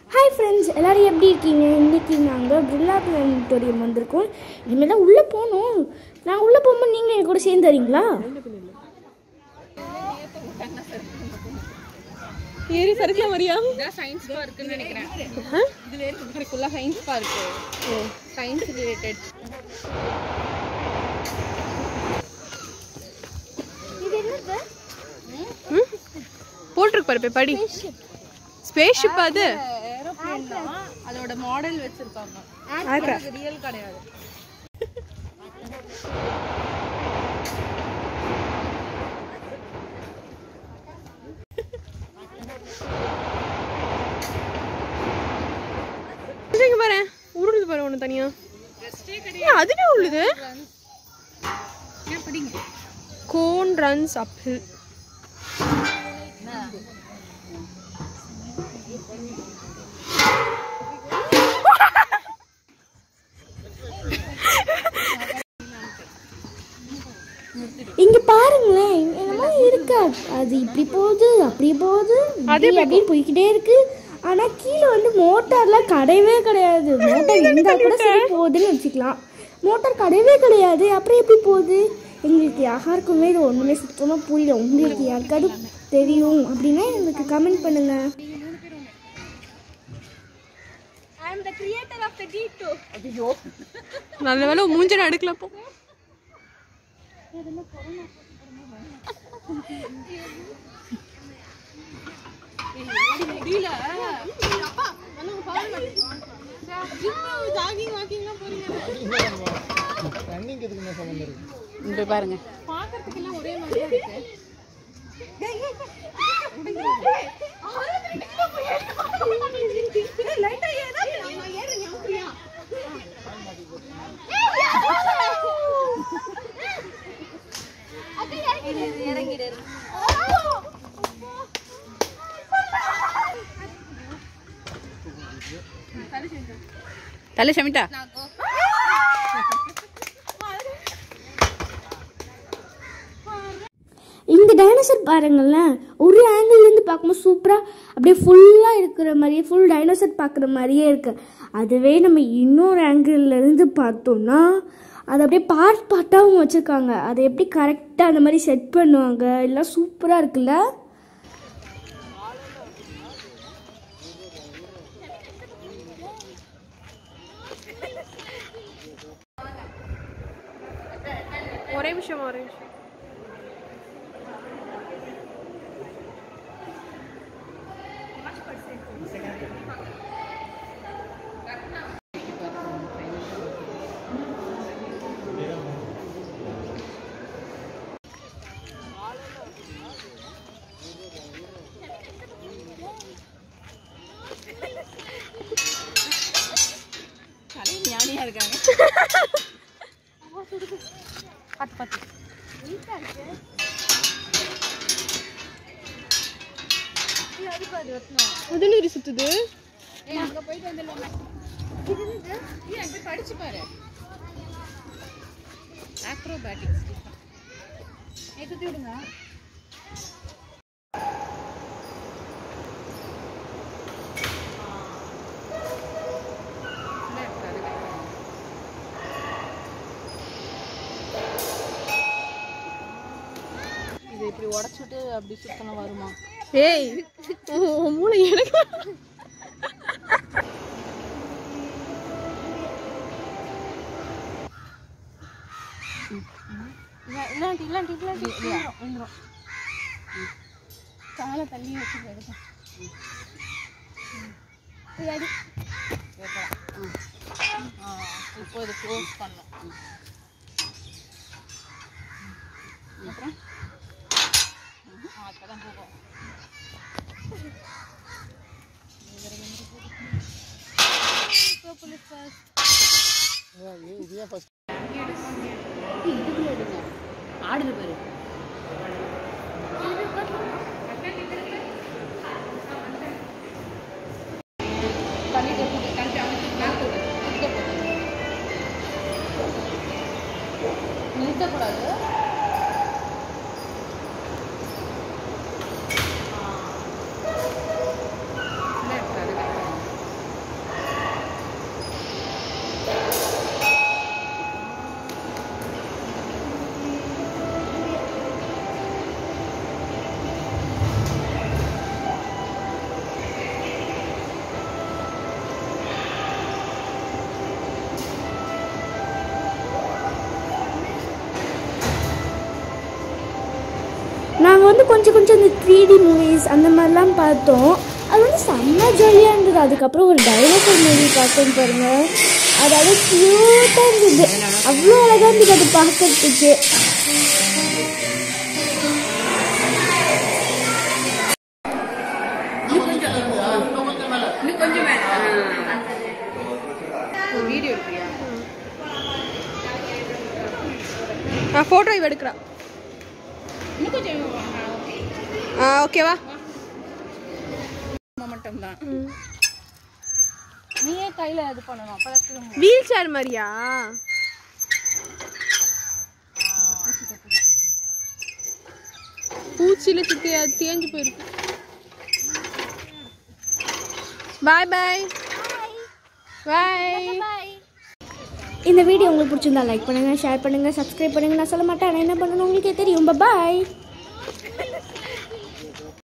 Hi friends எல்லோரும் எப்படி இருக்கீங்க இன்றைக்கி நாங்கள் பிர்லா பிளானிட்டோரியம் வந்திருக்கோம் இனிமேல் தான் உள்ளே போகணும் நான் உள்ளே போகும்போது நீங்கள் என் கூட சேர்ந்து வரீங்களா ஏறி சறுக்கலாம் மரியா சயின்ஸ் பார்க்குன்னு நினைக்கிறேன் இதுல இருக்கு ஃபுல்லா சயின்ஸ் பார்க் சயின்ஸ் ரிலேட்டட் இது என்னது போட்டிருக்கு பாரு போய் படி ஸ்பேஸ் ஷிப் அது ஏரோப்ளேன் தான் அதோட மாடல் வச்சிருக்காங்க Aircraft. அது ரியல் கிடையாது இது இங்க பாரு உருளுது பாரு ஒண்ணு தனியா ஏய், அதுவே உள்ளுது ஏன் படிங்க கோன் ரன்ஸ் அப்பிள் இங்கே பாருங்களேன் என்னமோ இருக்கா அது இப்படி போகுது அப்படி போகுது இப்படி அப்படின்னு போய்க்கிட்டே இருக்கு ஆனால் கீழே வந்து மோட்டார்லாம் கிடையவே கிடையாது மோட்டார் இருந்தால் கூட சரி போகுதுன்னு வச்சுக்கலாம் மோட்டார் கிடையவே கிடையாது அப்புறம் எப்படி போகுது எங்களுக்கு யாருக்குமே இது ஒன்றுமே சுத்தமாக புரியல உங்களுக்கு யாருக்காவது தெரியும் அப்படின்னா எங்களுக்கு கமெண்ட் பண்ணுங்க நல்ல வேலை மூஞ்ச அடுக்கல போ இங்க பாருங்க தலை சமிட்டா இந்த டைனோசர் பாருங்களேன் ஒரு ஆங்கிள்லேருந்து பார்க்கும்போது சூப்பராக அப்படியே ஃபுல்லாக இருக்கிற மாதிரியே ஃபுல் டைனோசர் பார்க்குற மாதிரியே இருக்கு அதுவே நம்ம இன்னொரு ஆங்கிள்லேருந்து பார்த்தோம்னா அது அப்படியே பார்ட் பார்ட்டாகவும் வச்சுருக்காங்க அதை எப்படி கரெக்டாக அந்த மாதிரி செட் பண்ணுவாங்க எல்லாம் சூப்பராக இருக்குல்ல ஒரே நிமிஷம் ஒரே நிமிஷம் கலை ஞானியா இருக்காங்க பத்து பத்து அது என்ன சுத்துது ஏய், அங்க போயிட்டு வந்துடலாமே ஏய், அங்க போய் படிச்சு பாரு ஆக்ரோபேட்டிக்ஸ் சுத்தி விடுங்க இது இப்படி உடைச்சிட்டு அப்படி சுத்தணும் வருமா ஏய் உன் உன் மூளை எனக்கு இல்லாண்டி இல்லாண்டி இல்லாண்டி விழுந்துரும் விழுந்துரும் காலை தள்ளி வச்சு எடுக்கும் இப்போ இது க்ளோஸ் பண்ணும் அப்புறம் ஆ அப்பதான் போகும் இதுக்குள்ள எடுங்க ஆடுது பாரு தண்ணி தெளிச்சு தண்ணி அமைச்சு மேலே போடு கிட்ட போடு நிறுத்தக்கூடாது இல்லை, அது வேண்டாம். கொஞ்சம் கொஞ்சம் இந்த த்ரீ டி மூவிஸ் அந்த மாதிரிலாம் பார்த்தோம் அது வந்து செம்ம ஜாலியாக இருந்தது அதுக்கப்புறம் ஒரு டைனோசர் மூவி பார்த்தோம் பாருங்க அதாவது க்யூட்டாக இருந்தது அவ்வளோ அழகாக இருந்தது அது பார்க்கறதுக்கு இன்னும் கொஞ்சம் மேல வீடியோ எடுக்கிறியா நான் ஃபோட்டோ இவ எடுக்கிறா இன்னும் கொஞ்சம் ஆ ஓகேவா மட்டும் தான் நீயே கையில இது பண்ணணும் அப்பதான் திரும்ப வீல் சேர் மாதிரியா பூச்சியில சுத்தி அது தேஞ்சு போயிருக்கு பாய் பாய் பாய் இந்த வீடியோ உங்களுக்கு பிடிச்சிருந்தா லைக் பண்ணுங்கள் ஷேர் பண்ணுங்கள் சப்ஸ்கிரைப் பண்ணுங்கள் நான் சொல்ல மாட்டேன் ஆனால் என்ன பண்ணணும் உங்களுக்கே தெரியும் பாய்